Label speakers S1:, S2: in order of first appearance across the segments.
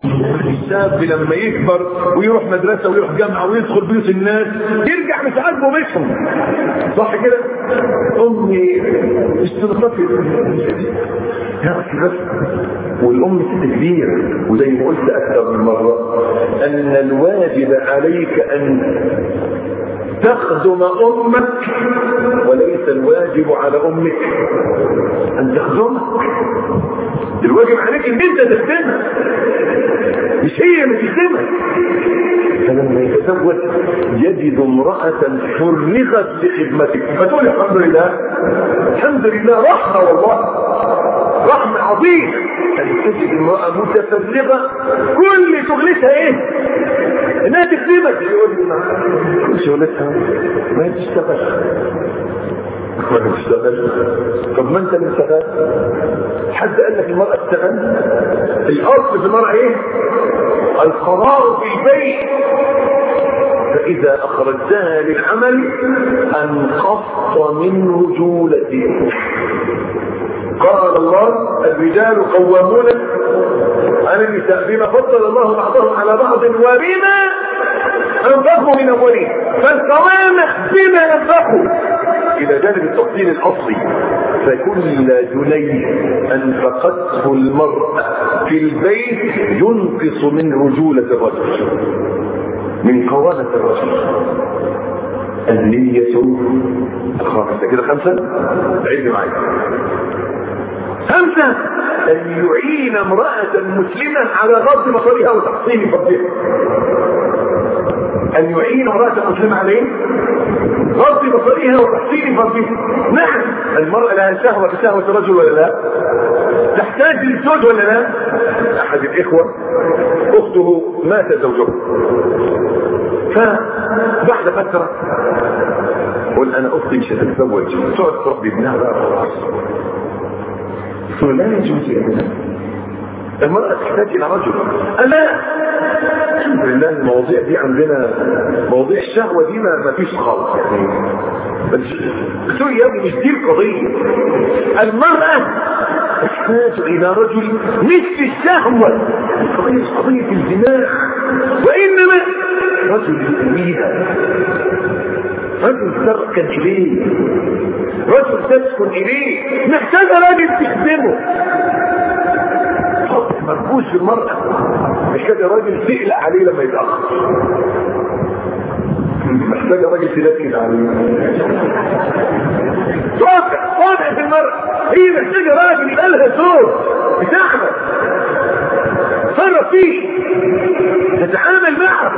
S1: الشاب لما يكبر ويروح مدرسة ويروح جامعة ويدخل بيوت الناس يرجع مش عاجبه بيتهم صح كده؟ أمي اشترطت يا أخي بس والأم ست كبير وزي ما قلت أكثر من مرة أن الواجب عليك أن تخدم أمك وليس الواجب على أمك أن تخدمك الواجب عليك أن أنت تخدمها مش هي اللي تخدمك فلما يتزوج يجد امرأة فرغت لخدمتك فتقول الحمد لله الحمد لله رحمة والله رحمة عظيمة أن تجد امرأة متفرغة كل شغلتها إيه؟ إنها تخدمك يقول كل شغلتها ما تشتغل ما تشتغل طب ما أنت اللي اشتغل حد قال لك المرأة تشتغل الأصل في المرأة إيه؟ القرار في البيت فإذا أخرجتها للعمل أنقصت من رجولتك قال الله الرجال قوامون على النساء بما فضل الله بعضهم على بعض وبما انفقوا من اموالهم فالقوامة بما انفقوا الى جانب التفصيل الاصلي فكل جنيه انفقته المرأة في البيت ينقص من رجولة الرجل من قوامة الرجل النية الخامسة كده خمسة عد معايا خمسة أن يعين امرأة مسلمة على غض بصرها وتحصيل فضلها أن يعين امرأة مسلمة على إيه؟ غض بصرها وتحصيل فضلها نعم المرأة لها شهوة كشهوة الرجل ولا لا؟ تحتاج للزوج ولا لا؟ أحد الإخوة أخته مات زوجها فبعد فترة قل أنا أختي مش هتتزوج تقعد تربي ابنها بقى خلاص لا يجوز يا ابنها المرأة تحتاج إلى رجل ألا الحمد لله المواضيع دي عندنا مواضيع الشهوة دي ما فيش خالص يعني بس سوري يا ابني مش دي القضية المرأة تحتاج إلى رجل مثل الشهوة القضية مش قضية الدماغ وإنما رجل يؤويها رجل تركن إليه رجل تسكن إليه محتاج راجل تخدمه مركوز في المرأة محتاج راجل تقلق عليه لما يتأخر محتاج راجل تنكد عليه واقع واقع في المرأة هي محتاجة راجل يبقى لها زوج بتعمل تصرف فيه تتعامل معه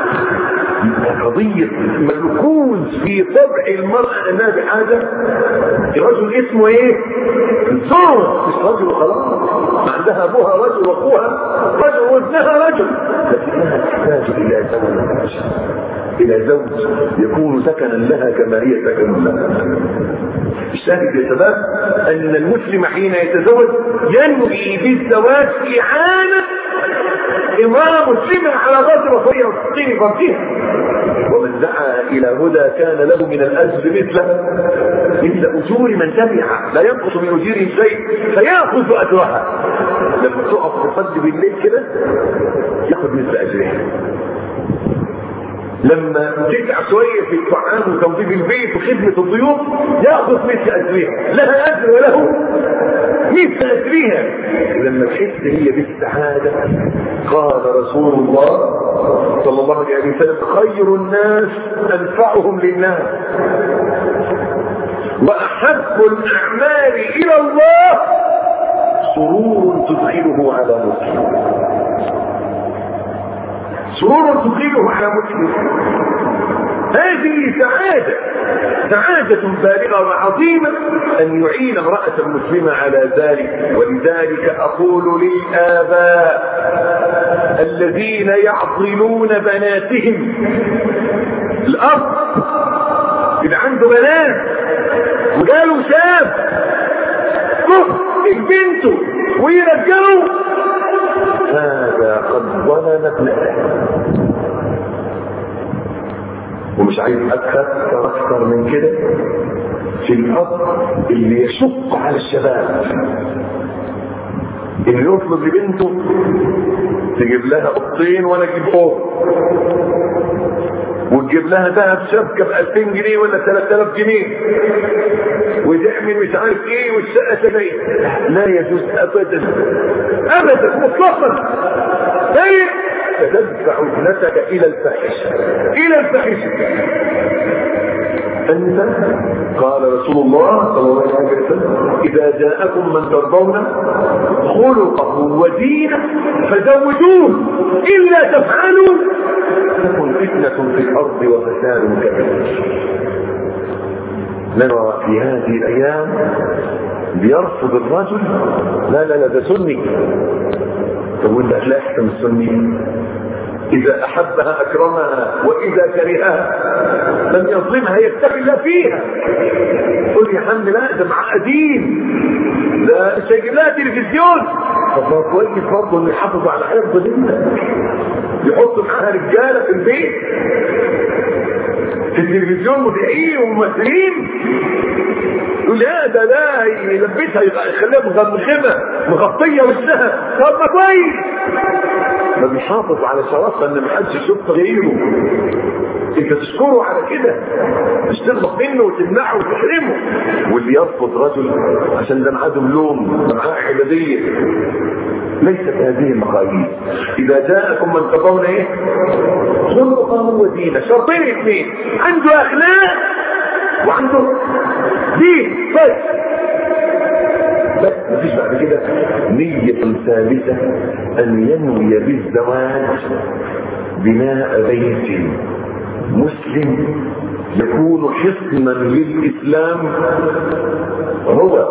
S1: قضية ملكوز في طبع المرأة انها بحاجة رجل اسمه ايه زوج مش رجل خلاص عندها ابوها رجل واخوها رجل وابنها رجل لكنها تحتاج الى زوج الى زوج يكون سكنا لها كما هي سكن لها الشاهد يا شباب ان المسلم حين يتزوج ينوي بالزواج اعانه امراه مسلمه على غض بصرها وتحقيق فرجها ومن دعا الى هدى كان له من الاجر مثل مثل اجور من تبعه لا ينقص من اجورهم شيء فياخذ اجرها لما تقف تصلي بالليل كده ياخذ مثل اجرها لما تدع شوية في الطعام وتنظيف البيت وخدمة الضيوف يأخذ مثل أجرها لها أجر وله مثل أجرها لما تحس هي بالسعادة قال رسول الله صلى الله عليه وسلم خير الناس أنفعهم للناس وأحب الأعمال إلى الله سرور تدخله على مسلم سرور تدخله على مسلم هذه سعادة سعادة بالغة وعظيمة أن يعين امرأة مسلمة على ذلك ولذلك أقول للآباء الذين يعضلون بناتهم الأب اللي عنده بنات وجاله شاب كفر بنته ويرجعه هذا قد ظلم ابنته ومش عايز اكثر اكثر من كده في الاب اللي يشق على الشباب اللي يطلب لبنته تجيب لها قطين وانا اجيب قط وتجيب لها ذهب شبكه ب 2000 جنيه ولا 3000 جنيه وتعمل مش عارف ايه والشقه تبين لا يجوز ابدا ابدا مطلقا ايه فتدفع ابنتك الى الفاحشه الى الفاحشه انت قال رسول الله صلى الله عليه وسلم اذا جاءكم من ترضون خلقه ودينه فزوجوه الا تفعلوا تكن فتنه في الارض وفساد كبير نرى في هذه الايام بيرفض الرجل لا لا لا ده سني طب وانت هتلاقي احسن من السني اذا احبها اكرمها واذا كرهها لم يظلمها يتقي الله فيها قل يا عم لا ده معقدين لا مش هيجيب لها تلفزيون طب ما كويس برضه انه يحافظوا على حفظ ديننا يحطوا معاها رجاله في البيت في التلفزيون مذيعين وممثلين يقول لا ده لا يلبسها يخليها مغمغمه مغطيه وشها طب ما كويس ما بيحافظ على شرفها ان ما حدش يشوف غيره انت تشكره على كده مش تغضب منه وتمنعه وتحرمه واللي يرفض رجل عشان ده معاه دبلوم معاه حداديه ليست هذه المقاييس اذا جاءكم من ترضون ايه خلقه ودينه شرطين اثنين عنده اخلاق وعنده دين بس بس مفيش بعد كده نية ثالثة أن ينوي بالزواج بناء بيت مسلم يكون حصنا للإسلام هو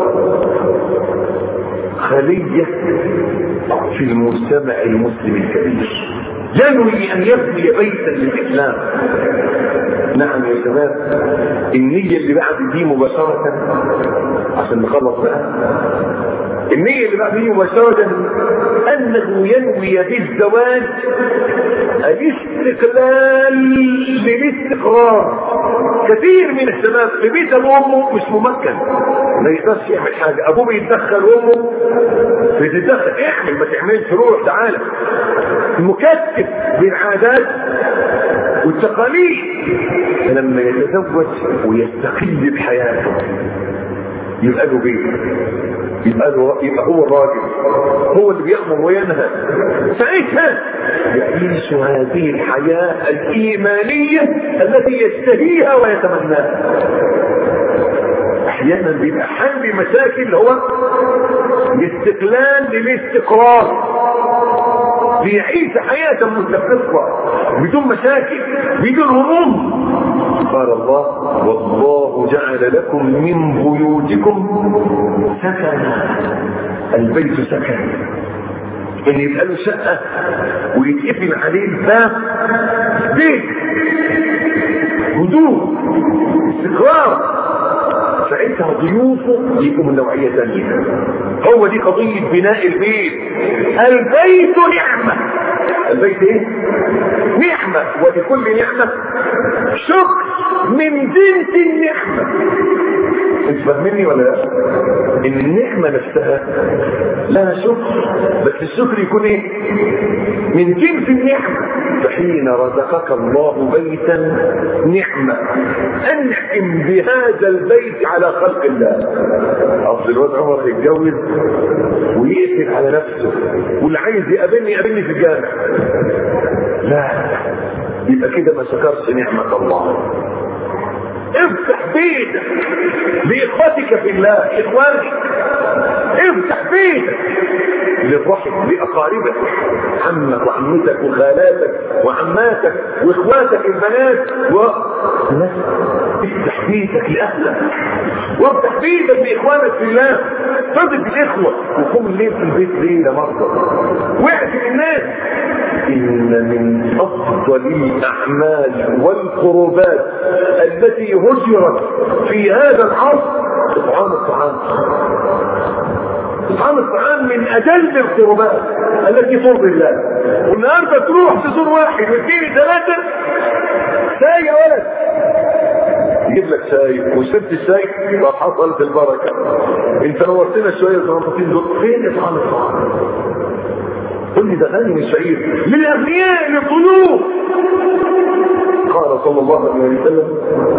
S1: خلية في المجتمع المسلم الكبير ينوي أن يبني بيتا للإسلام نعم يا شباب النية اللي بعد دي مباشرة عشان نخلص بقى النية اللي بعد دي مباشرة أنه ينوي بالزواج الاستقلال للاستقرار كثير من الشباب في بيت أمه مش ممكن ما يقدرش يعمل حاجة أبوه بيتدخل وأمه بتتدخل اعمل ما تعملش روح تعالى مكتف بالعادات والتقاليد فلما يتزوج ويستقل بحياته يبقى له بيت يبقى, له يبقى هو الراجل هو اللي بيأمر وينهى ساعتها يعيش هذه الحياة الإيمانية التي يشتهيها ويتمناها احيانا بيبقى حل مشاكل هو الاستقلال للاستقرار ليعيش حياة مستقرة بدون مشاكل بدون هموم قال الله والله جعل لكم من بيوتكم سكنا البيت سكن ان يبقى له شقه ويتقفل عليه الباب بيت هدوء استقرار ساعتها ضيوفه يبقوا من نوعيه ثانيه هو دي قضيه بناء البيت البيت نعمه البيت ايه نعمه ولكل نعمه شكر من جنس النعمه انت فاهمني ولا لا ان النعمه نفسها لها شكر بس الشكر يكون ايه من جنس النعمه فحين رزقك الله بيتا نعمه انعم بهذا البيت على خلق الله اصل الواد عمر يتجوز ويقفل على نفسه واللي عايز يقابلني يقابلني في الجامع لا يبقى كده ما شكرش نعمه الله افتح بيتك لاخوتك في الله اخوانك افتح بيتك للرحم لاقاربك عمك وعمتك وخالاتك وعماتك واخواتك البنات و لا افتح بيتك لاهلك وافتح بيتك لاخوانك في الله صدق الاخوه وقوم الليل في البيت ليله مرضى واعتب الناس ان من افضل الاعمال والقربات التي هجرت في هذا العصر اطعام الطعام اطعام الطعام من اجل القربات التي ترضي الله والنهارده تروح تزور واحد واثنين ثلاثه شاي يا ولد يجيب لك شاي وشربت الشاي فحصلت البركه انت نورتنا شويه الزنطتين دول فين اطعام الطعام قل تقول لي ده غني من شعير للاغنياء للقلوب قال صلى الله عليه وسلم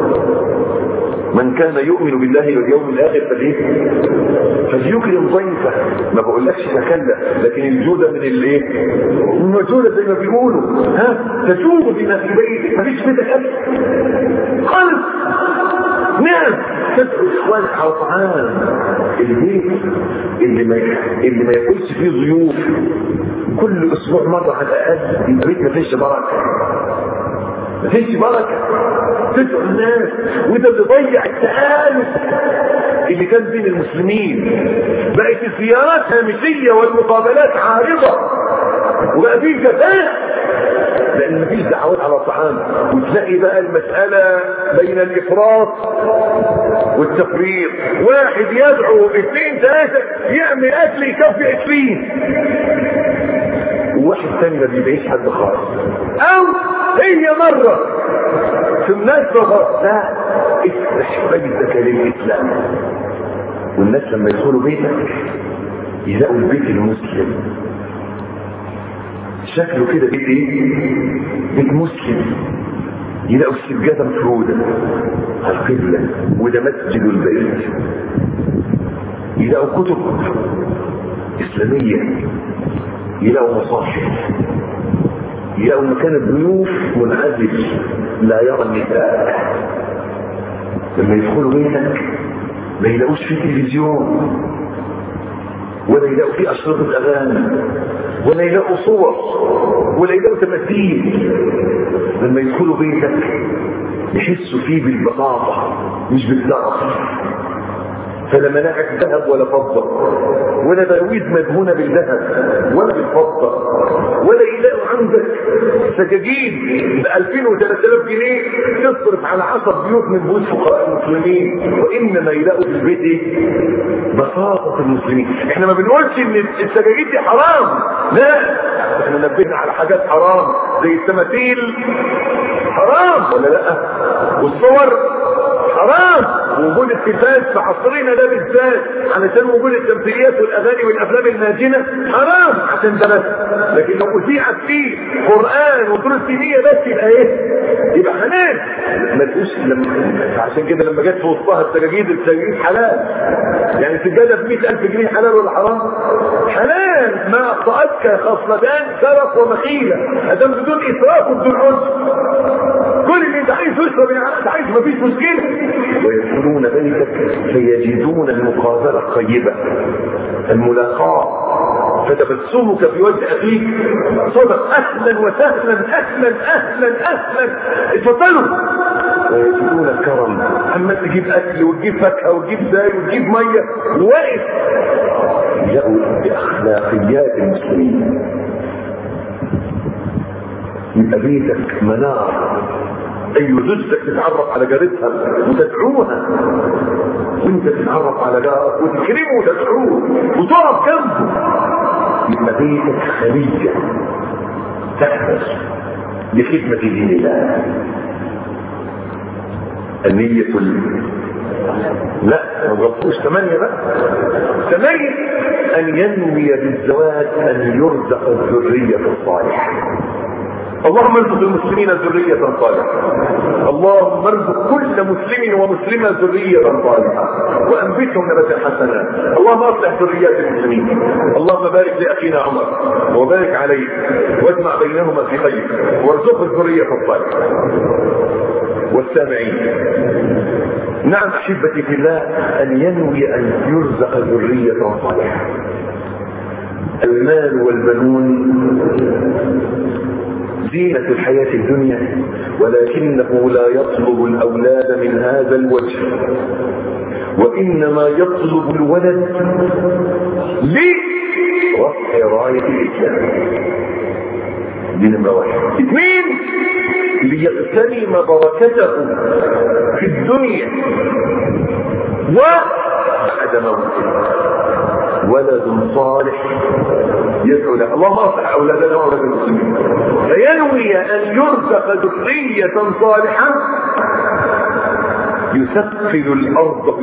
S1: من كان يؤمن بالله واليوم الاخر فليه فليكرم ضيفه ما بقولكش تكلف لكن الجودة من الايه الموجودة زي ما بيقولوا ها تجود بما في بيتك مفيش بيتك اكل قلب نعم تدعو اخوانك على طعام البيت اللي ما اللي ما ياكلش فيه ضيوف كل اسبوع مره على الاقل البيت ما فيش بركه ما فيش بركه تدعو الناس وده بيضيع التآلف اللي كان بين المسلمين بقت الزيارات هامشيه والمقابلات عارضه وبقى فيه جفاء لان مفيش دعوات على طعام وتلاقي بقى المسألة بين الافراط والتفريط واحد يدعو اثنين ثلاثة يعمل اكل يكفي عشرين وواحد ثاني ما بيبيعش حد خالص او هي مرة في مناسبة خالص لا افتح باب الزكاة للاسلام والناس لما يدخلوا بيتك يلاقوا البيت المسلم شكله كده بيت ايه بيت مسلم يلاقوا السجاده مفروده على القبله وده مسجد البيت يلاقوا كتب اسلاميه يلاقوا مصاحف يلاقوا مكان الضيوف منعزل لا يرى النساء لما يدخلوا بيتك ما يلاقوش فيه تلفزيون ولا يلاقوا فيه اشرطه اغاني ولا يلاقوا صور ولا يلاقوا تماثيل لما يدخلوا بيتك يحسوا فيه بالبساطه مش بالزرف فلا مناعك ذهب ولا فضة ولا برويد مدهونة بالذهب ولا بالفضة ولا يلاقوا عندك سجاجيد ب 2000 و 3000 جنيه تصرف على 10 بيوت من بيوت فقراء المسلمين وانما يلاقوا في البيت ايه؟ بساطة المسلمين احنا ما بنقولش ان السجاجيد دي حرام لا احنا نبهنا على حاجات حرام زي التماثيل حرام ولا لا والصور حرام وجود التلفاز في عصرنا ده بالذات علشان وجود التمثيليات والاغاني والافلام الناجنه حرام عشان ده بس لكن لو اذيعت فيه قران ودروس دينيه بس يبقى ايه؟ يبقى حلال ما تقولش لما عشان كده لما جت في وسطها السجاجيد السجاجيد حلال يعني سجاده ب 100000 جنيه حلال ولا حرام؟ حلال ما اخطاتك خصلتان سرف ومخيله ادام بدون اسراف وبدون عنف كل اللي انت عايز تشرب يعني انت عايز مفيش مشكله ويدخلون بيتك فيجدون المقابله الطيبه الملاقاه فتبسمك في وجه اخيك صدق اهلا وسهلا اهلا اهلا اهلا اتفضلوا ويجدون الكرم اما تجيب اكل وتجيب فاكهه وتجيب زي وتجيب ميه واقف يأوا باخلاقيات المسلمين يبقى بيتك منار اي زوجتك تتعرف على جارتها وتدعوها وانت تتعرف على جارك وتكرمه وتدعوه وتقف جنبه يبقى بيتك خليجه تحدث لخدمه دين الله النية ال... لا ما نغطوش ثمانية بقى ثمانية أن ينوي بالزواج أن يرزق الذرية الصالحة اللهم ارزق المسلمين ذرية صالحة اللهم ارزق كل مسلم ومسلمة ذرية صالحة وانبتهم نبتا حسنا اللهم اصلح ذريات المسلمين اللهم بارك لاخينا عمر وبارك عليه واجمع بينهما في خير وارزقه الذرية الصالحة والسامعين نعم احبتي في الله ان ينوي ان يرزق ذرية صالحة المال والبنون زينة الحياة الدنيا ولكنه لا يطلب الأولاد من هذا الوجه وإنما يطلب الولد لرفع راية الإسلام دي نمرة واحد اثنين ليغتنم بركته في الدنيا وبعد موته ولد صالح يدعو له اللهم اصلح اولادنا واولاد المسلمين فينوي ان يرزق ذريه صالحه يثقل الارض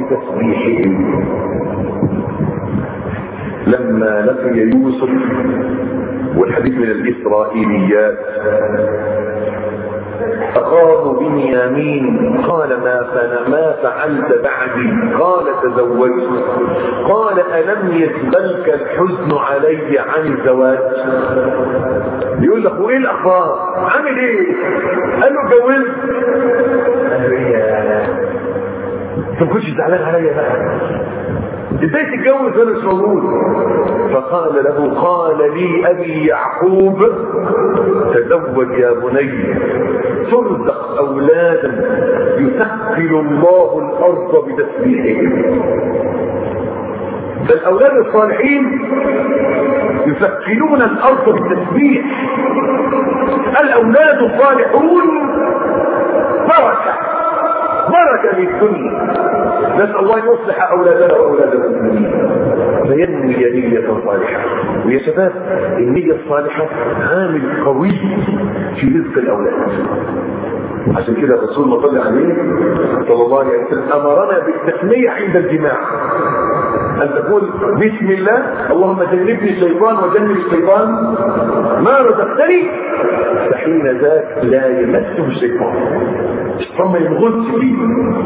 S1: بتسبيحهم لما لقي يوسف والحديث من الإسرائيليات أقاموا بنيامين قال ما فن ما فعلت بعدي قال تزوجت قال ألم يشغلك الحزن علي عن الزواج يقول له ايه الاخبار عامل ايه قال له اتجوزت قال له يا انت ما كنتش زعلان عليا بقى ازاي تتجوز وانا مش موجود فقال له قال لي ابي يعقوب تزوج يا بني ترزق اولادا يثقل الله الارض بتسبيحهم بل اولاد الصالحين يثقلون الارض بالتسبيح الاولاد الصالحون بركه بركه للدنيا نسال الله ان يصلح اولادنا واولاد المسلمين فينوي نية صالحة ويا شباب النية الصالحة عامل قوي في رزق الأولاد عشان كده الرسول ما صلى عليه صلى الله عليه وسلم أمرنا بالتسمية عند الجماع أن تقول بسم الله اللهم جنبني الشيطان وجنب الشيطان ما رزقتني فحين ذاك لا يمسه الشيطان الشيطان ما ينغلش فيه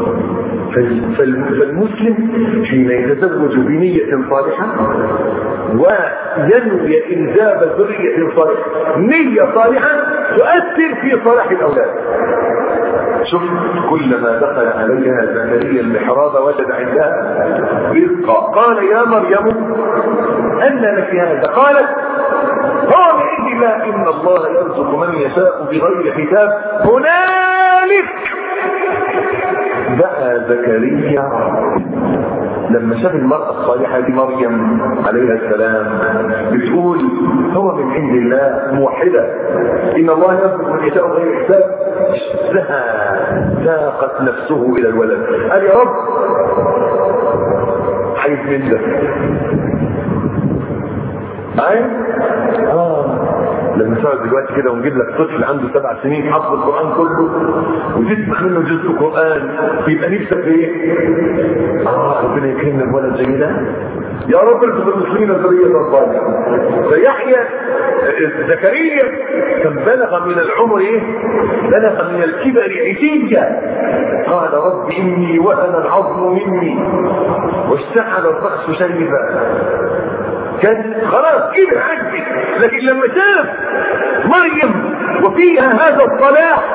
S1: فالمسلم حين يتزوج بنية صالحة وينوي إنجاب ذرية صالحة نية صالحة تؤثر في صلاح الأولاد شوف كلما دخل عليها زكريا المحراب وجد عندها رزقا قال يا مريم أن لك هذا قالت قال إذ لا إن الله يرزق من يشاء بغير حساب هنالك دعا زكريا لما شاف المرأة الصالحة دي مريم عليها السلام بتقول هو من عند الله موحدة إن الله يرزق من يشاء غير حساب اشتهى ساقت نفسه إلى الولد قال يا رب حيث من ده معايا؟ آه لما تقعد دلوقتي كده ونجيب لك طفل عنده سبع سنين حفظ القران كله وتسمع منه جزء قران يبقى نفسك في ايه؟ اه ربنا يكرمنا بولد زي ده يا رب ارزق المسلمين ذريه صالحه فيحيى زكريا كان بلغ من العمر ايه؟ بلغ من الكبر عتيا قال رب اني وهن العظم مني واشتعل الراس شيبا كان خلاص كده عجز لكن لما شاف مريم وفيها هذا الصلاح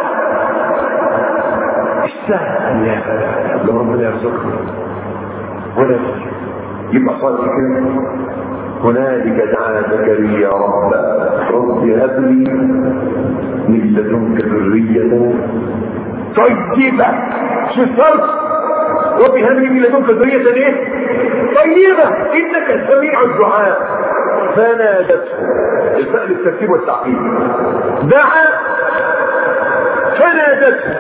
S1: اشتهى يا لو ربنا يرزقنا ولا يبقى صالح كده هنالك دعا زكريا ربا رب هب لي من لدنك ذرية طيبة شو الفرق رب هب لي من لدنك ذرية ايه؟ طيبة انك سميع الدعاء فنادته الفعل الترتيب والتعقيد دعا فنادته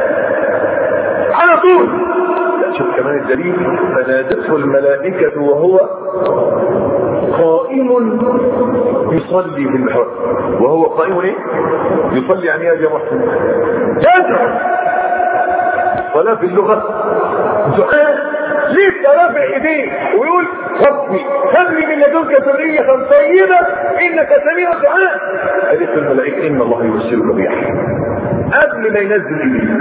S1: على طول شوف كمان الدليل فنادته الملائكة وهو قائم يصلي في المحراب وهو قائم ايه؟ يصلي يعني يا جماعة يدعو الصلاة في اللغة دعاء لسه رافع ايديه ويقول ربي هب لي من لدنك ذرية طيبة انك سميع الدعاء قالت الملائكة ان الله يبشرك بيحيى قبل ما ينزل ايديه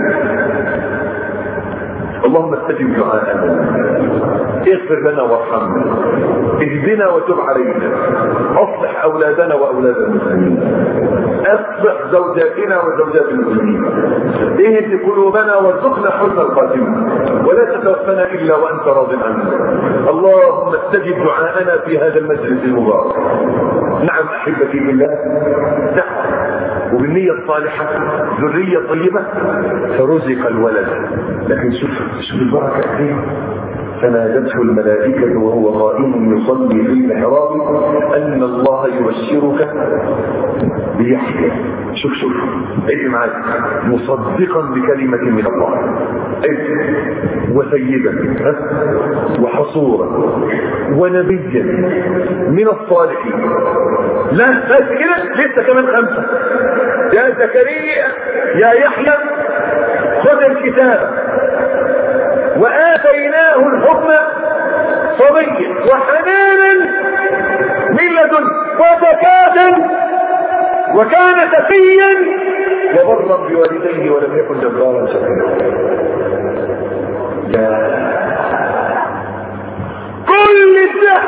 S1: اللهم استجب دعاءنا اغفر لنا وارحمنا اهدنا وتب علينا اصلح اولادنا واولاد المسلمين اصلح زوجاتنا وزوجات المسلمين اهد قلوبنا وارزقنا حسن الخاتمه ولا تتوفنا الا وانت راض عنا اللهم استجب دعاءنا في هذا المجلس المبارك نعم احبتي بالله دعوه وبالنية الصالحة ذرية طيبة فرزق الولد لكن شوف شوف البركة ايه فنادته الملائكة وهو قائم يصلي في المحراب أن الله يبشرك بيحيى شوف شوف ايه معاك مصدقا بكلمة من الله ايه وسيدا وحصورا ونبيا من الصالحين لا بس كده لسه كمان خمسة يا زكريا يا يحيى خذ الكتاب وآتيناه الحكم صبيا وحنانا من لدن وزكاة وكان تقيا وبرا بوالديه ولم يكن جبارا شقيا كل ده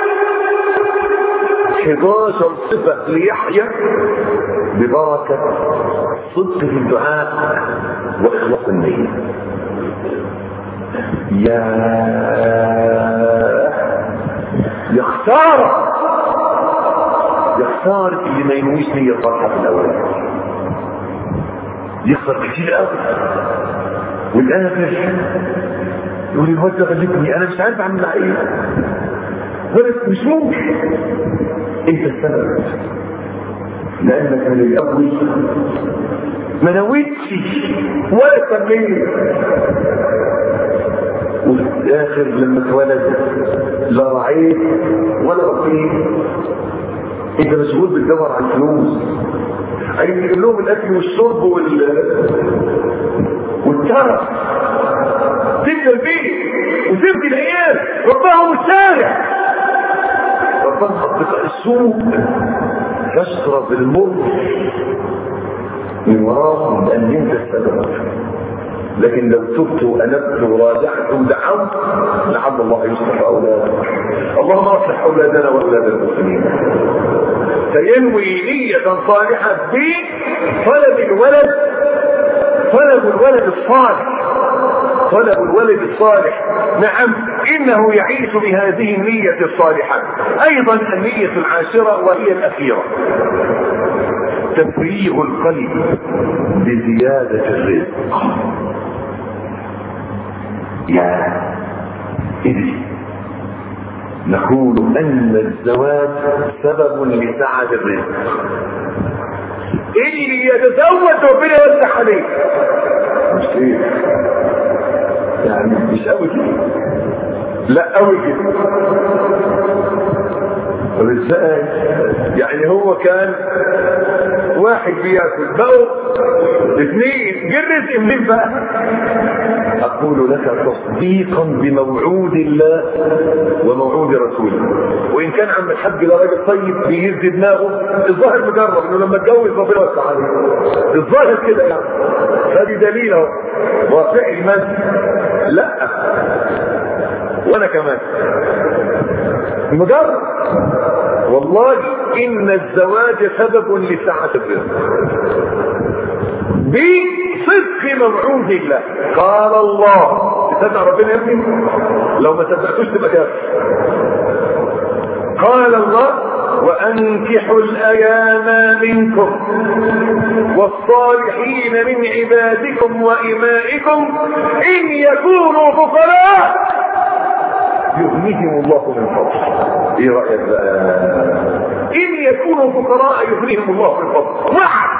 S1: 11 صفة ليحيى ببركة صدق في الدعاء وإخلاص النية يا يا خسارة يا خسارة اللي ما ينويش نية صالحة في الأول يخسر كتير قوي والآخر يقول لي هو انت غلبني انا مش عارف اعمل معاه ايه بس مش ممكن انت السبب لانك من الاول ما نويتش ولا سميت وفي الاخر لما اتولد لا رعيت ولا بقيت انت مشغول بتدور على الفلوس عايز تجيب لهم الاكل والشرب وال والترف سبت البيت وسبت العيال ربهم الشارع ربنا حطك السوق تشرب المر من وراهم لان انت السبب لكن لو تبت وانبت وراجعت ودعوت لعل الله يصلح اولادك اللهم اصلح اولادنا واولاد المسلمين فينوي نية صالحة بطلب الولد طلب الولد الصالح طلب الولد الصالح نعم انه يعيش بهذه النية الصالحة ايضا النية العاشرة وهي الاخيرة تفريغ القلب بزيادة الرزق يا إذن نقول أن الزواج سبب لسعة الرزق اللي يتزوج ربنا يوسع عليه مش ايه يعني مش قوي كده لا قوي كده طب ازاي يعني هو كان واحد بياكل بقوا اثنين جرس منين بقى اقول لك تصديقا بموعود الله وموعود رسوله وان كان عم الحاج ده راجل طيب بيهز دماغه الظاهر مجرب انه لما اتجوز ربنا وسع عليه الظاهر كده يعني هذه دليل اهو واقع المد لا وانا كمان مجرد والله ان الزواج سبب لسعة الرزق بصدق موعود الله قال الله تصدق ربنا يا ابني لو ما صدقتوش تبقى كافر قال الله وأنكحوا الأيام منكم والصالحين من عبادكم وإمائكم إن يكونوا فقراء يغنيهم الله من فضله ايه رأيك بقى إن يكونوا فقراء يغنيهم الله من فضله وعد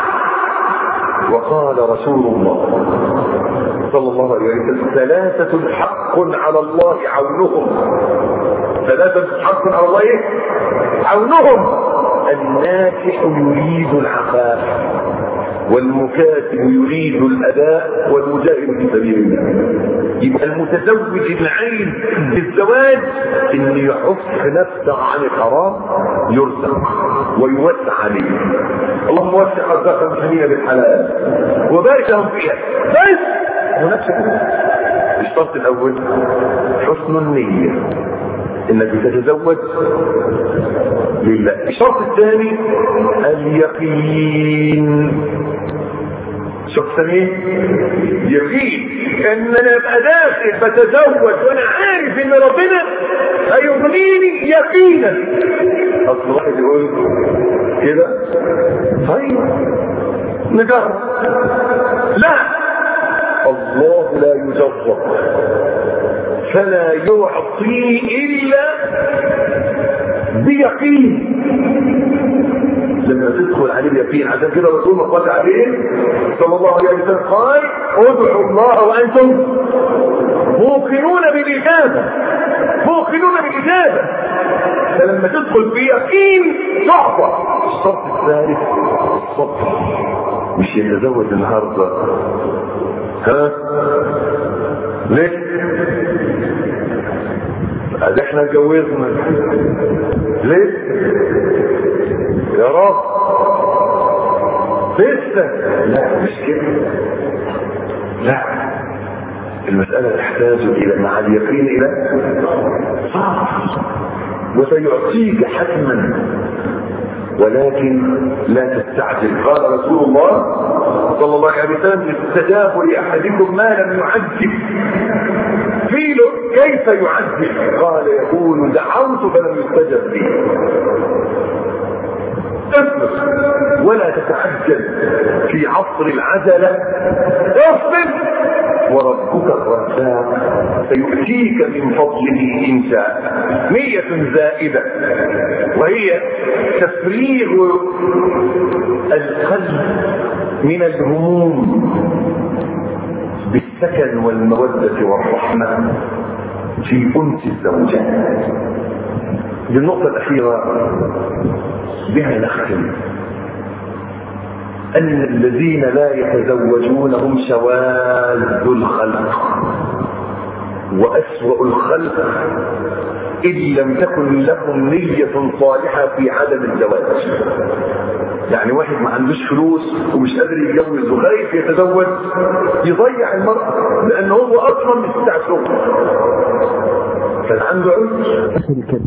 S1: وقال رسول الله صلى الله عليه وسلم ثلاثة حق على الله عونهم ثلاثة حق على الله ايه؟ عونهم الناكح يريد العفاف والمكاتب يريد الاداء والمجاهد في سبيل الله يبقى المتزوج العين بالزواج ان يحف نفسه عن الحرام يرزق ويوسع عليه اللهم وسع رزقا الحنيه بالحلال وبارك لهم فيها بس هو نفس كده الشرط الاول حسن النيه انك بتتزوج لله الشرط الثاني اليقين الشرط الثاني يقين ان انا ابقى داخل بتزوج وانا عارف ان ربنا هيغنيني يقينا اصل واحد يقول كده طيب نجرب لا الله لا يجرب فلا يعطي الا بيقين لما تدخل عليه اليقين عشان كده رسول الله قال عليه صلى الله عليه وسلم قال ادعوا الله وانتم موقنون بالاجابه موقنون بالاجابه فلما تدخل بيقين تعطى الشرط الثالث الصبر مش يتزوج النهارده ها ليه ادي احنا اتجوزنا ليه يا رب لسه لا مش كده لا المسألة تحتاج إلى مع اليقين إلى صبر وسيعطيك حتما ولكن لا تستعجل قال رسول الله صلى الله عليه وسلم استجاب لأحدكم ما لم يعجل قيل كيف يعجل قال يقول دعوت فلم يستجب لي اصبر ولا تتعجل في عصر العجلة اصبر وربك الرزاق سيؤتيك من فضله إن شاء نية زائدة وهي تفريغ القلب من الهموم بالسكن والمودة والرحمة في أنس الزوجات للنقطة الأخيرة بها نختم أن الذين لا يتزوجون هم شواذ الخلق وأسوأ الخلق إن لم تكن لهم نية صالحة في عدم الزواج يعني واحد ما عندوش فلوس ومش قادر يتجوز وخايف يتزوج يضيع المرأة لأنه هو أصلا مش بتاع شغل كان عنده عذر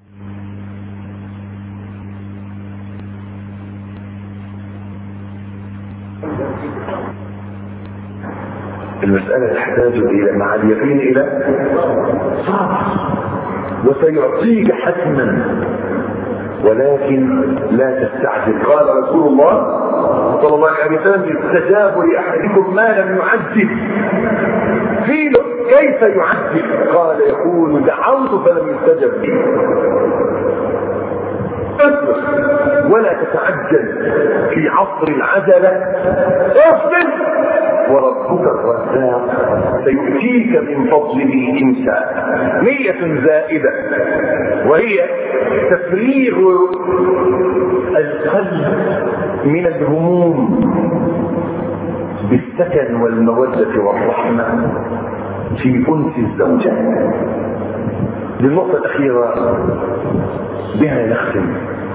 S1: المسألة تحتاج إلى مع اليقين إلى صبر وسيعطيك حتما ولكن لا تستعجل قال رسول الله صلى الله عليه وسلم استجاب لأحدكم ما لم يعجل قيل كيف يعجل قال يقول دعوت فلم يستجب لي اصبر ولا تتعجل في عصر العجلة اصبر وربك الرزاق سيؤتيك من فضله إن شاء نية زائدة وهي تفريغ القلب من الهموم بالسكن والمودة والرحمة في أنس الزوجات للنقطة الأخيرة بها نختم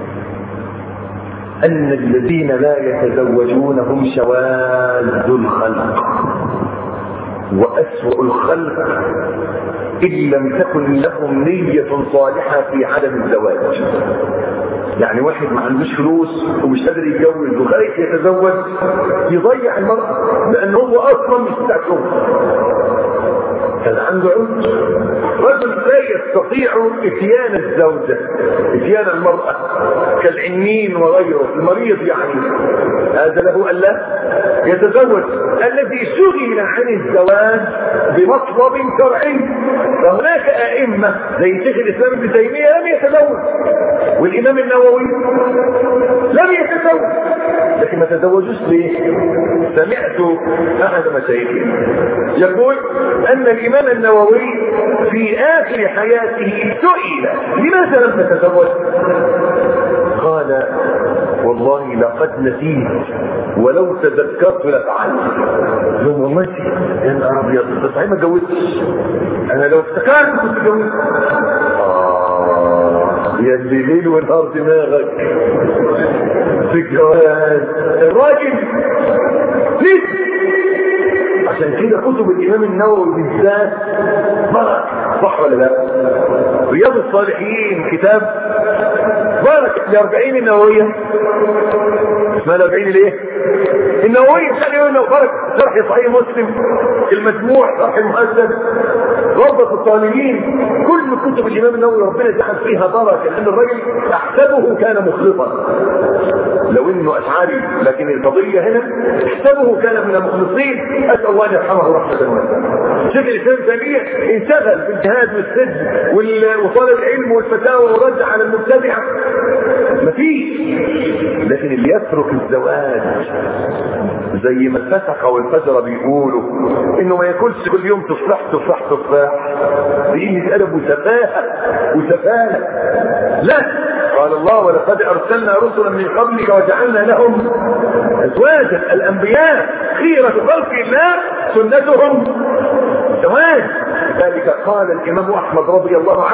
S1: أن الذين لا يتزوجون هم شواذ الخلق وأسوأ الخلق إن لم تكن لهم نية صالحة في عدم الزواج يعني واحد ما عندوش فلوس ومش قادر يتجوز وخايف يتزوج يضيع المرأة لأنه هو أصلا مش بتاع شغل كان عنده عذر رجل لا يستطيع اتيان الزوجة اتيان المرأة كالعنين وغيره المريض يعني هذا له ألا يتزوج الذي شغل عن الزواج بمطلب شرعي فهناك أئمة زي شيخ الإسلام ابن تيمية لم يتزوج والإمام النووي لم يتزوج لكن ما تزوجوش ليه؟ سمعت أحد مشايخنا يقول أن الإمام النووي في آخر حياته سئل لماذا لم تتزوج؟ قال والله لقد نسيت ولو تذكرت لفعلت يوم والله يا نهار ابيض بس ما اتجوزتش انا لو افتكرت كنت اتجوزت يا اللي ليل ونهار دماغك في الجواز الراجل ليه عشان كده كتب الامام النووي بالذات بركه صح ولا لا؟ رياض الصالحين كتاب بركه الاربعين النوويه اسمها الاربعين ليه؟ النوويه ثاني يوم بركه شرح صحيح مسلم المجموع شرح المؤسس ربط الطالبين كل كتب الامام النووي ربنا جعل فيها بركه لان الرجل احسبه كان مخلصا لو انه اشعري لكن القضيه هنا احسبه كان من المخلصين اسال الله ان يرحمه رحمه واسعه شيخ الاسلام تيميه انشغل بالجهاد والسجن وطلب العلم والفتاوى ورد على المبتدعه مفيش لكن اللي يترك الزواج زي ما الفسق والفجر بيقولوا انه ما ياكلش كل يوم تفاح تفاح تفاح دي ادب وسفاهه وسفاله لا قال الله ولقد ارسلنا رسلا من قبلك وجعلنا لهم ازواجا الانبياء خيره خلق الله سنتهم زواج ذلك قال الامام احمد رضي الله عنه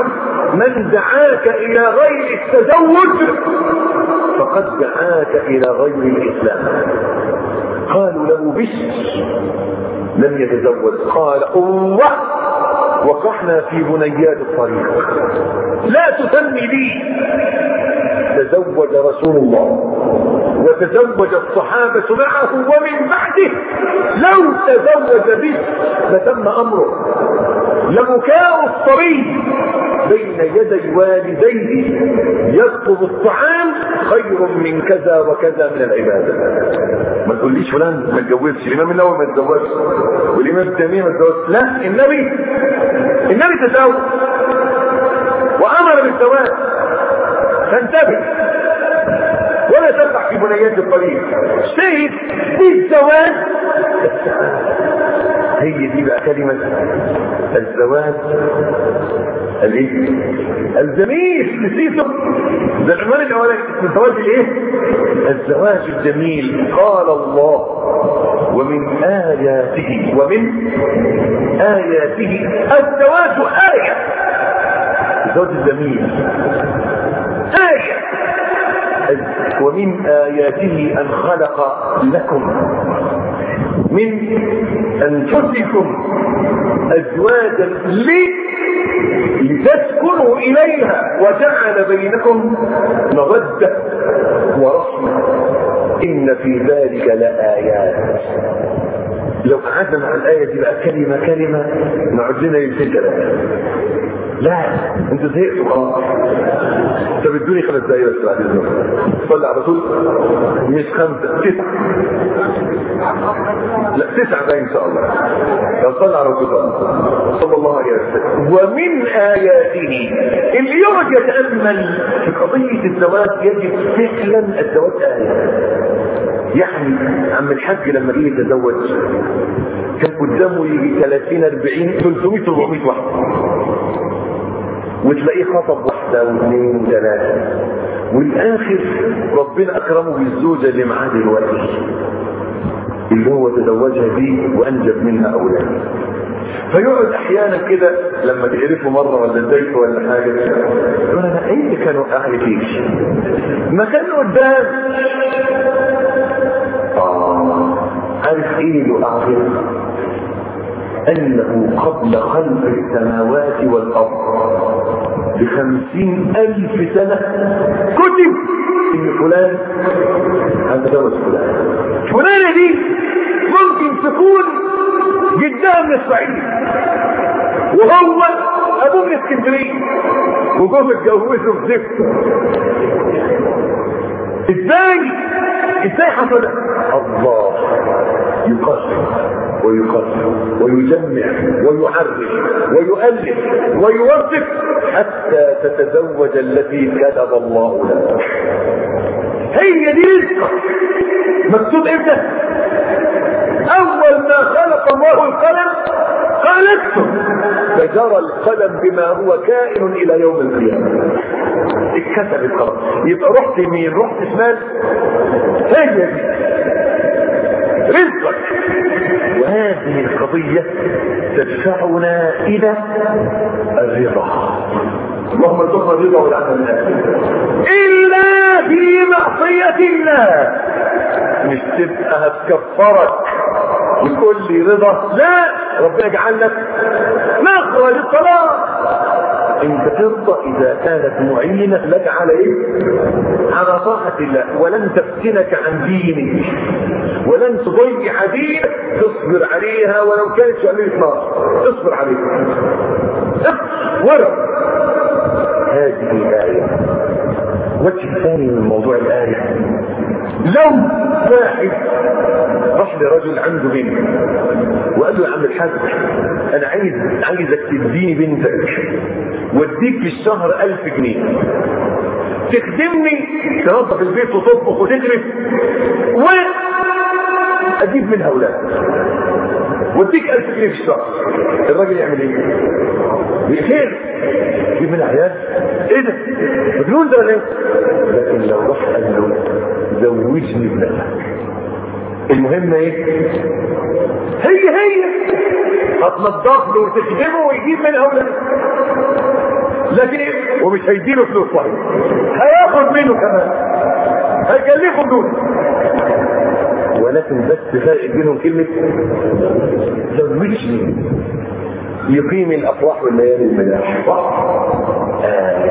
S1: من دعاك الى غير التزوج فقد دعاك الى غير الاسلام قالوا له بشر لم يتزوج قال اوه وقعنا في بنيات الطريق لا تسمي لي تزوج رسول الله وتزوج الصحابة معه ومن بعده لو تزوج به لتم أمره لبكاء الصبي بين يدي والديه يطلب الطعام خير من كذا وكذا من العبادة ما تقوليش فلان ما اتجوزش الإمام النووي ما اتجوزش والإمام التيمية ما اتجوزش لا النبي النبي تزوج وأمر بالزواج فانتبه ولا تقع في بنيات الطريق شهد بالزواج هي دي بقى كلمة الزواج الايه؟ الجميل نسيته ده العنوان الاولاني اسم الزواج الايه؟ الزواج الجميل قال الله ومن آياته ومن آياته الزواج آية الزواج الجميل آية ومن آياته أن خلق لكم من أنفسكم أزواجا لي لتسكنوا إليها وجعل بينكم مودة ورحمة إن في ذلك لآيات لو قعدنا مع الآية دي بقى كلمة كلمة نقعد لنا يمكن ثلاثة لا انتوا زهقتوا خلاص طب ادوني خمس دقايق بس بعد اذنك صلي على الرسول مش خمسه تسعه لا تسعه بقى ان شاء الله لو صلى على الرسول صلى الله عليه وسلم ومن اياته اللي يقعد يتامل في قضيه الزواج يجد فعلا الزواج ايه يعني عم الحاج لما جه يتزوج كان قدامه يجي 30 40 300 400 واحد وتلاقيه خطب واحدة واثنين وثلاثة والاخر ربنا اكرمه بالزوجة اللي معاه دلوقتي اللي هو تزوجها دي وانجب منها اولاد فيقعد احيانا كده لما تعرفه مره ولا تضايقه ولا حاجه يقول انا ايه اللي كان وقعني فيك؟ ما كان قدام اه عارف ايه اللي وقع فيه؟ انه قبل خلق السماوات والارض بخمسين الف سنة كتب ان فلان هتجوز فلان فلانة دي ممكن تكون جدها من الصعيد وهو ابوه من اسكندريه وجوه اتجوزه في زفته ازاي ازاي حصل الله يقسم ويقسم ويجمع ويحرك ويؤلف ويوظف حتى تتزوج التي كتب الله لها هي دي رزقك مكتوب امتى اول ما خلق الله القلم قال اكتب فجرى القلم بما هو كائن الى يوم القيامه اتكتب القلم يبقى رحت يمين رحت شمال هي دي رزقك وهذه القضية تدفعنا إلى الرضا اللهم ارزقنا الرضا والعمل إلا في معصية الله مش تبقى هتكفرك بكل رضا لا ربنا يجعل لك مخرج الصلاة انت ترضى اذا كانت معينة لك على ايه على طاعة الله ولن تفتنك عن دينك ولن تضيع دينك تصبر عليها ولو كانت شعبية نار اصبر عليها اصبر هذه الآية وجه ثاني من موضوع الآية لو واحد راح لرجل عنده بنت وقال له يا عم الحاج انا عايز عايزك تديني بنتك واديك في الشهر ألف جنيه تخدمني تنظف البيت وتطبخ وتدرس واجيب منها اولاد واديك ألف جنيه في الشهر الراجل يعمل ايه؟ بخير يجيب منها عيال ايه ده؟ مجنون ده ولا ايه؟ لكن لو راح قال له زوجني ابنتك المهم ايه هي هي هتنضف له وتخدمه ويجيب منها اولاد لكن إيه؟ ومش هيديله فلوس صحيح هياخد منه كمان هيكلفه فلوس ولكن بس فرق بينهم كلمة زوجني يقيم الافراح والليالي الملاح آية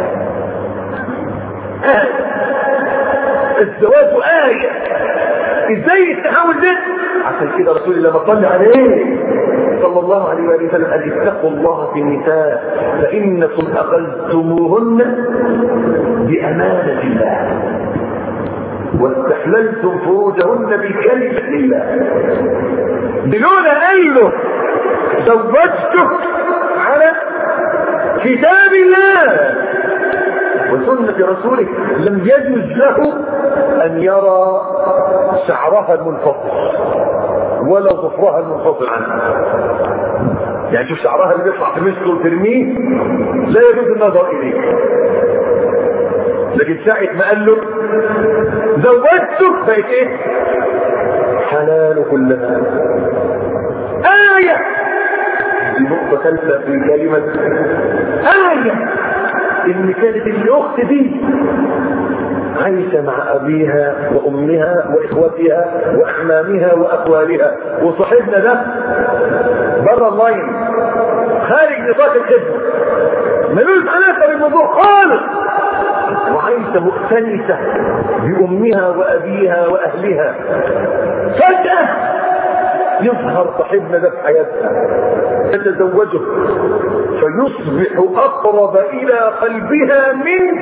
S1: آية الزواج آية ازاي التحول ده عشان كده رسول الله ما صلى عليه صلى الله عليه وآله وسلم قال اتقوا الله في النساء فإنكم أخذتموهن بأمانة الله واستحللتم فروجهن بكلمة الله دلونا قال له زوجتك على كتاب الله وسنة رسوله لم يجوز له أن يرى شعرها المنفصل ولا ظفرها المنفصل عنها يعني شوف شعرها اللي بيطلع في مثله وترميه لا يجوز النظر إليه لكن ساعة ما قال له زوجتك بقت ايه حلال كلها آية دي نقطة ثالثة في كلمة آية إن كانت الأخت دي عايشة مع أبيها وأمها وإخوتها وأحمامها وأخوالها وصاحبنا ده بره اللاين خارج نطاق الخدمة ملوش علاقة بالموضوع خالص وعايشة مؤتنسة بأمها وأبيها وأهلها فجأة يظهر صاحبنا ده في حياتها تتزوجه فيصبح أقرب إلى قلبها من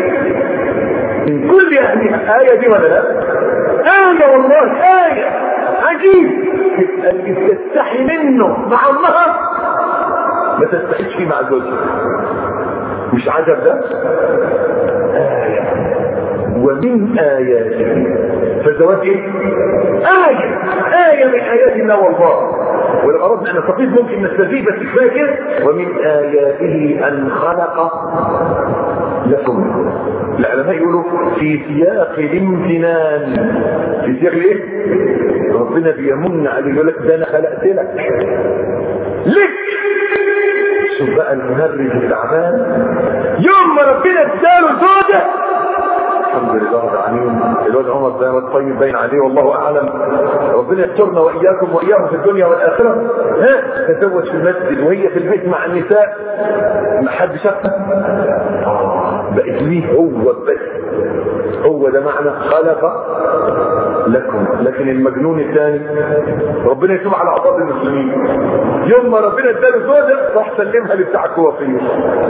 S1: من كل أهلها آية دي ولا لا؟ آية والله آية عجيب اللي تستحي منه مع أمها ما تستحيش فيه مع زوجها مش عجب ده؟ آية ومن آياته فالزواج ايه؟ آية آية من آيات الله والله ولو أردنا أن نستفيد ممكن نستفيد بس كفاية كده ومن آياته أن خلق لكم العلماء يقولوا في سياق الامتنان في سياق الايه؟ ربنا بيمن عليه يقول لك ده انا خلقت لك لك شوف بقى المهرج التعبان يوم ما ربنا اداله زوجه الحمد لله رب العالمين الواد عمر ده واد طيب باين عليه والله اعلم ربنا يسترنا واياكم واياهم في الدنيا والاخره ها تزوج في المسجد وهي في البيت مع النساء ما حد شافها بقت ليه هو بس هو ده معنى خلق لكم لكن المجنون الثاني ربنا يتوب على اعضاء المسلمين يوم ما ربنا اداله زوجه راح سلمها لبتاع الكوافير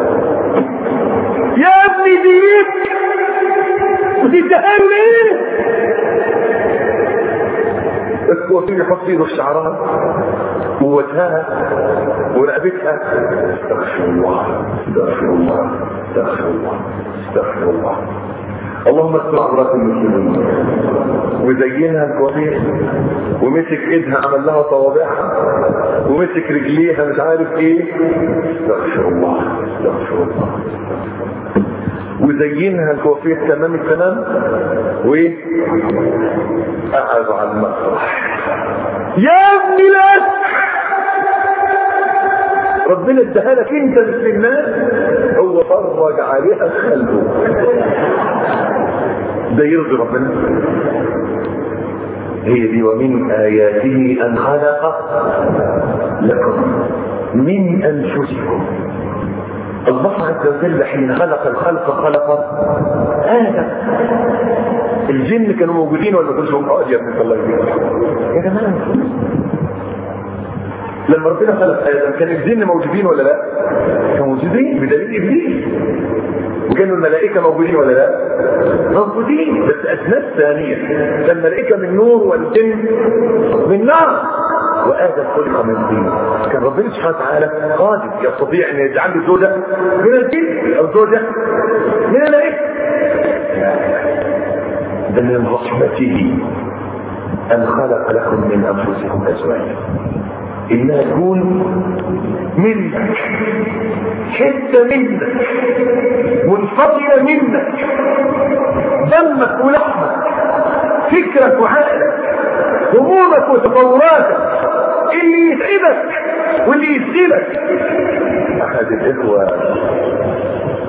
S1: يا ابني ديك وتدهن ليه الكوافير يحط ايده في شعرها ووجهها ورقبتها استغفر الله استغفر الله استغفر الله استغفر الله اللهم استر عورات المسلمين وزينها الكوافير ومسك ايدها عمل لها صوابعها ومسك رجليها مش عارف ايه استغفر الله استغفر الله وزينها الكوافير تمام التمام وايه قعدوا على المسرح يا ابني لا ربنا اداها لك انت مش للناس هو فرج عليها خلقه ده يرضي ربنا هي دي ومن آياته أن خلق لكم من أنفسكم الله عز وجل حين خلق الخلق خلق آدم الجن كانوا موجودين ولا كنتش موجودين يا ابن الله يبارك يا جماعة لما ربنا خلق ادم كان الجن موجودين ولا لا؟ كانوا موجودين بدليل ابليس وكانوا الملائكة موجودين ولا لا؟ موجودين بس أسناد ثانية الملائكة من نور والجن من نار وآدم خلق من دين كان ربنا سبحانه وتعالى قادر يستطيع أن يجعل له زوجة من الجن أو زوجة من الملائكة ده من رحمته أن خلق لكم من أنفسكم أزواجا إنها تكون منك حتة منك منفصلة منك دمك ولحمك فكرك وعقلك همومك وتطوراتك اللي يتعبك واللي يسجلك أحد الإخوة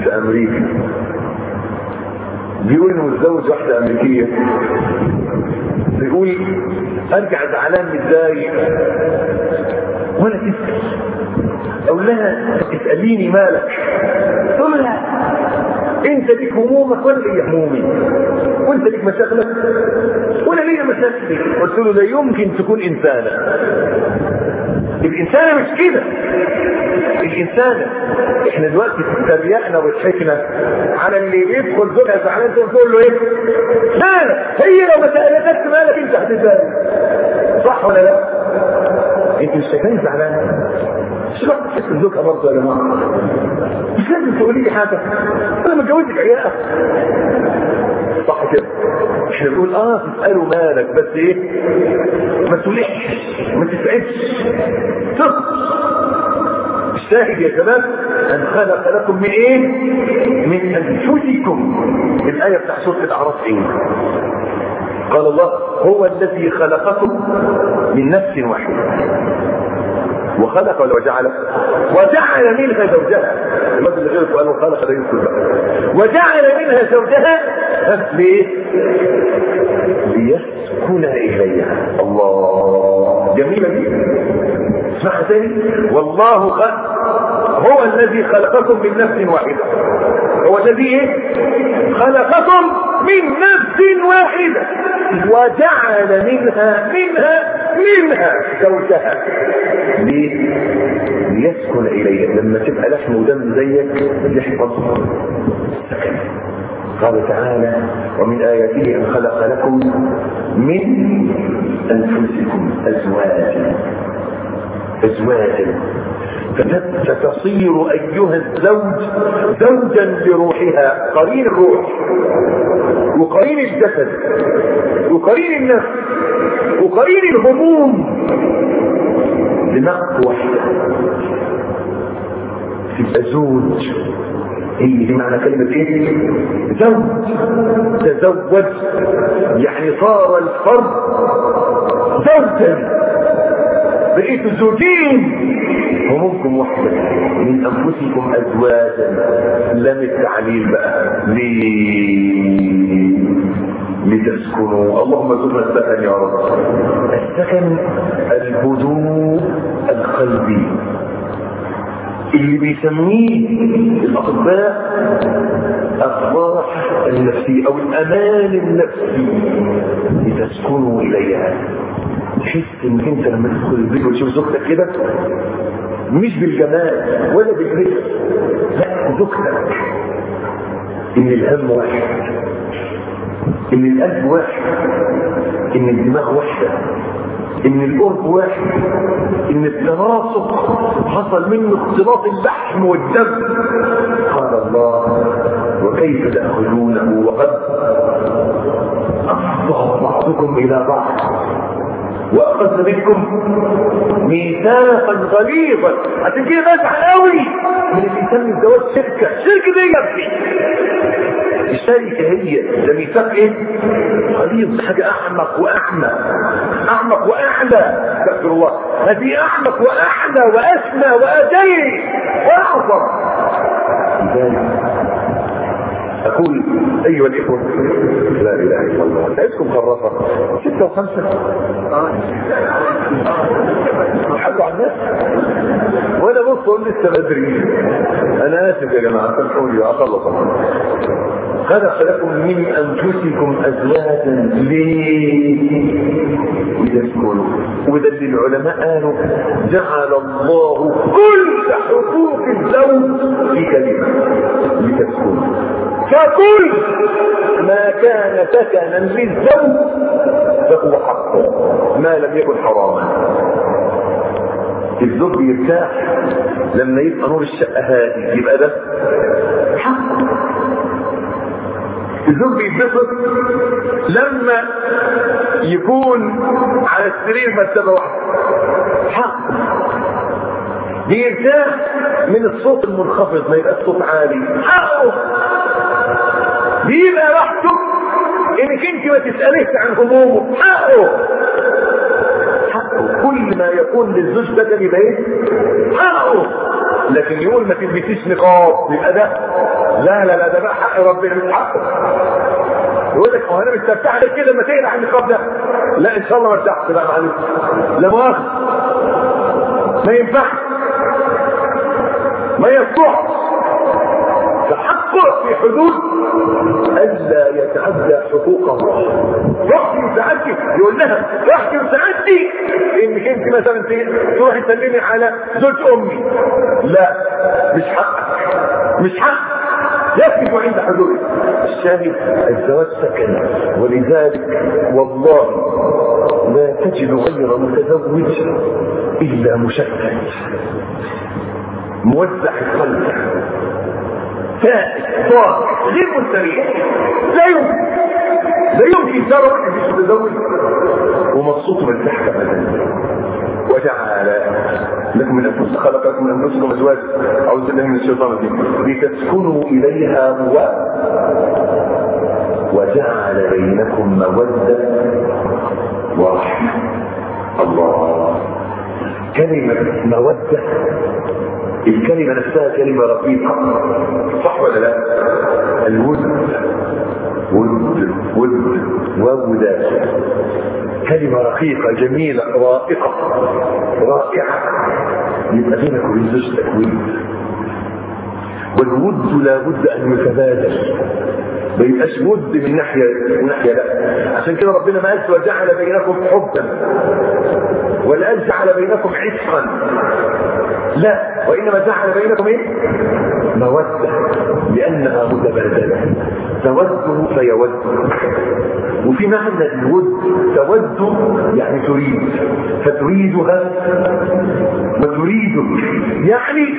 S1: في امريكا بيقول انه متزوج واحده امريكيه بيقول ارجع زعلان متضايق ولا تسال اقول لها اساليني مالك تقول لها انت ليك همومك ولا لي همومي وانت ليك مشاكلك ولا ليا مشاكلي قلت له لا يمكن تكون انسانه الانسانه مش كده الانسانه احنا دلوقتي تريقنا وضحكنا على اللي بيدخل زوجها زعلان تقول له ايه؟ مالك هي لو ما سالتكش مالك انت هتتضايق صح ولا لا؟ انت مش شايفاني زعلان مش رحت تحس زوجها برضه يا جماعه مش لازم تقولي لي حاجه انا متجوزك عيال صح كده احنا بنقول اه تساله مالك بس ايه ما تقوليش ما تسعدش تصبر الشاهد يا شباب ان خلق لكم من ايه من انفسكم الايه بتاع سوره الاعراف ايه قال الله هو الذي خلقكم من نفس واحده وخلق ولا وجعل وجعل منها زوجها الرجل اللي غير قال وخلق ده يدخل بقى وجعل منها زوجها ليه ليسكن اليها الله جميله دي اسمعها تاني والله خلق هو الذي خلقكم من نفس واحده هو الذي ايه خلقكم من نفس واحده وجعل منها منها منها زوجها ليه؟ ليسكن اليها لما تبقى لحم ودم زيك يحفظ سكن قال تعالى ومن اياته ان خلق لكم من انفسكم ازواجا ازواجا فتصير ايها الزوج زوجا لروحها قرين الروح وقرين الجسد وقرين النفس وقرين الهموم لنقط واحدة تبقى زوج هي دي معنى كلمة ايه؟ زوج تزوج يعني صار الفرد زوجا بقيتوا زوجين همومكم واحدة من أنفسكم أزواجا لم التعليل بقى ليه لتسكنوا اللهم ارزقنا السكن يا رب السكن الهدوء القلبي اللي بيسميه الاطباء الراحه النفسيه او الامان النفسي لتسكنوا اليها تحس ان انت لما تدخل البيت وتشوف زوجتك كده مش بالجمال ولا بالرزق لا زوجتك ان الهم واحد ان القلب واحد ان الدماغ واحده ان القرب واحد ان التناسق حصل منه اختلاط اللحم والدم قال الله وكيف تاخذونه وقد افضى بعضكم الى بعض واخذ منكم ميثاقا غليظا عشان كده بزعل قوي من الانسان الزواج شركه شركه دي يا ابني الشركه هي ده ميثاق ايه؟ غليظ حاجه اعمق واعمى اعمق واعلى استغفر الله هذه اعمق واعلى واسمى واجل واعظم لذلك أقول أيها الإخوة لا إله إلا الله عايزكم خرافة ستة وخمسة حكوا عن الناس وأنا بص أقول لسه بدري أنا آسف يا جماعة سامحوني أخلص خلق لكم من أنفسكم أزواجا ليه لتسكنوا وده اللي العلماء قالوا جعل الله كل حقوق الزوج في كلمة لتسكنوا فكل ما كان سكنا للزوج فهو حق ما لم يكن حراما الزوج يرتاح لما يبقى نور الشقه هادي يبقى ده حق الزوج بيتبسط لما يكون على السرير مرتبه واحده حق بيرتاح من الصوت المنخفض ما يبقى الصوت عالي حقه بيبقى راحته انك انت ما تساليش عن همومه حقه حقه كل ما يكون للزوج بدل يبقى ايه حقه لكن يقول ما تلبسيش نقاب يبقى ده لا لا لا ده بقى حق ربنا مش حقه يقول لك هو انا مش مرتاح لك كده لما تقلع النقاب ده لا ان شاء الله ما ارتحت بقى معلش لا مؤاخذه ما ينفعش ما يصلحش فحقه في حدود الا يتعدى حقوقه واحكم سعادتي يقول لها واحكم سعادتي انك انت مثلا تروحي تسلمي على زوج امي لا مش حقك مش حقك يثبت عند حدوده الشاهد الزواج سكن ولذلك والله لا تجد غير متزوج الا مشتت موزع القلب فائت طاق غير مستريح لا يمكن لا يمكن ترى واحد مش متزوج ومبسوط مرتاح ابدا وجعل لكم من انفسكم خلق لكم من انفسكم ازواج اعوذ بالله من الشيطان الرجيم لتسكنوا اليها و وجعل بينكم موده ورحمه الله كلمه موده الكلمة نفسها كلمة رقيقة صح ولا لا الود ود ود ووداد كلمة رقيقة جميلة رائقة رائعة يبقى بينك وبين زوجتك ود والود لابد ان يتبادل ما يبقاش ود من ناحيه من ناحيه لا عشان كده ربنا ما قالش وجعل بينكم حبا ولا قال جعل بينكم عشقا لا وانما جعل بينكم ايه موده لانها متبادله تود فيود وفي معنى الود تود يعني تريد فتريدها وتريدك يعني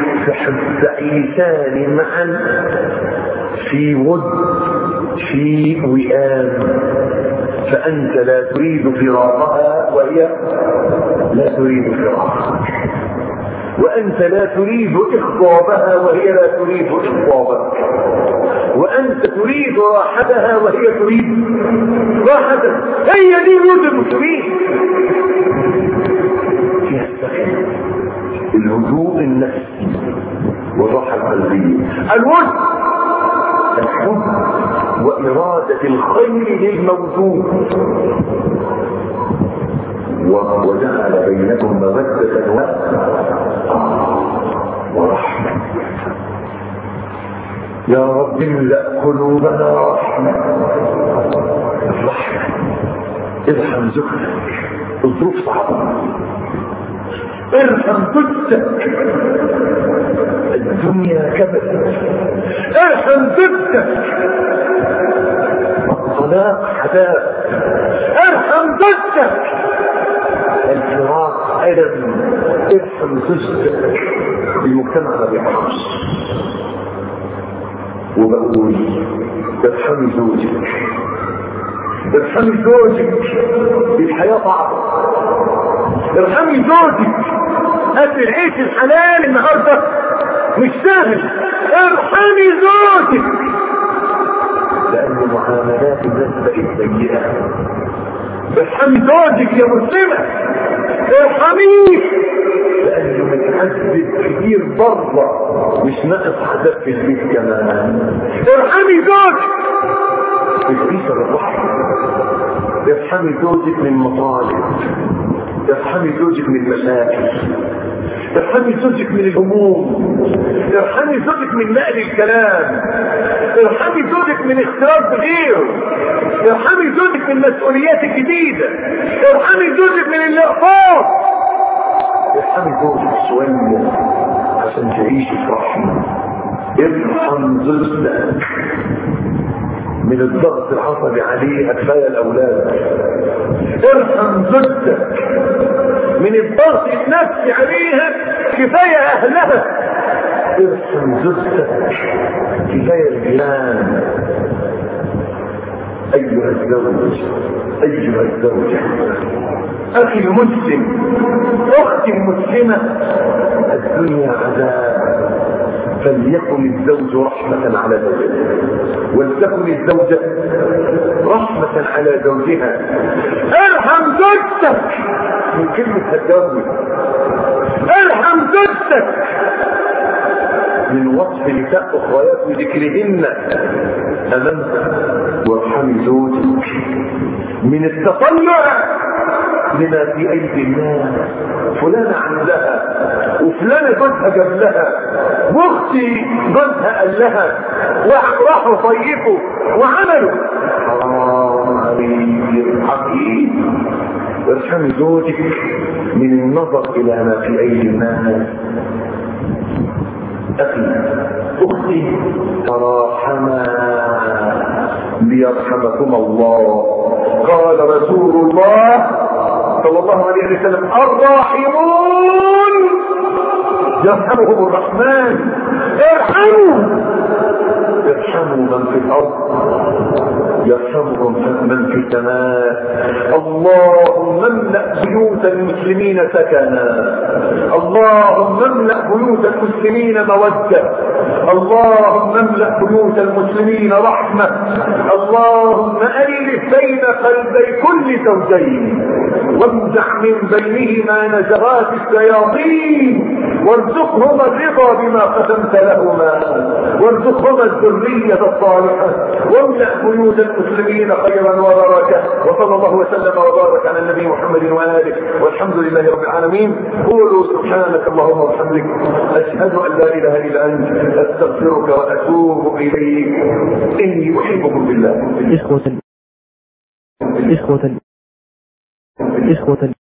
S1: تعيشان معا في ود في وئام فأنت لا تريد فراقها وهي لا تريد فراقها وأنت لا تريد إخضابها وهي لا تريد إخضابك وأنت تريد راحتها وهي تريد راحتك هي دي الود المسلمين فيها السكن الهدوء النفسي والراحة القلبية الود الحب وإرادة الخير للموجود وجعل بينكم مودة ورحمة يا رب املأ قلوبنا رحمة الرحمة ارحم زوجتك الظروف صعبة ارحم زوجتك الدنيا كبد ارحم زوجتك الطلاق حداث ارحم زوجتك الفراق ألم ارحم زوجتك المجتمع ما بيعرفش وبقول ارحمي زوجك ارحمي زوجك الحياة صعبة ارحمي زوجك اكل العيش الحلال النهارده مش سهل ارحمي زوجك لان معاملات الناس بقت سيئه ارحمي زوجك يا مسلمه ارحميه لانه متعذب كتير بره مش ناقص عذاب في البيت كمان ارحمي زوجك البيت الرحمه ارحمي زوجك من مطالب ارحمي زوجك من مشاكل ارحمي زوجك من الهموم ارحمي زوجك من نقل الكلام ارحمي زوجك من اختلاط بغيره ارحمي زوجك من المسؤوليات الجديدة ارحمي زوجك من الاقفاص ارحمي زوجك شوية عشان تعيشي في رحمة ارحم زوجتك من الضغط العصبي عليها كفايه الاولاد ارحم زوجتك من الضغط النفسي عليها كفايه اهلها ارحم زوجتك كفايه الجيران ايها الزوج ايها الزوجه اخي المسلم اختي المسلمه الدنيا عذاب فليكن الزوج رحمة على زوجته ولتكن الزوجة رحمة على زوجها ارحم زوجتك من كلمة هتجوز ارحم زوجتك من وصف نساء اخريات وذكرهن امامك وارحمي زوجك من التطلع لما في ايدي الناس فلانة عندها وفلانة جوزها جاب لها واختي جوزها قال لها وراحوا صيفوا وعملوا حرام عليك حقيقي وارحمي زوجك من النظر الى ما في ايدي الناس اخي اختي تراحما ليرحمكم الله قال رسول الله صلى الله عليه وسلم الراحمون يرحمهم الرحمن ارحموا ارحموا من في الارض يرحمهم من في السماء اللهم املا بيوت المسلمين سكنا اللهم املا بيوت المسلمين موده اللهم املا بيوت المسلمين رحمه اللهم الف بين قلبي كل زوجين وامزح من بينهما نزغات الشياطين وارزقهما الرضا بما قسمت لهما وارزقهما الذرية الصالحة واملأ بيوت المسلمين خيرا وبركة وصلى الله وسلم وبارك على النبي محمد وآله والحمد لله رب العالمين قولوا سبحانك اللهم وبحمدك أشهد أن لا إله إلا أنت أستغفرك وأتوب إليك إني أحبكم بالله
S2: إخوة إخوة إخوة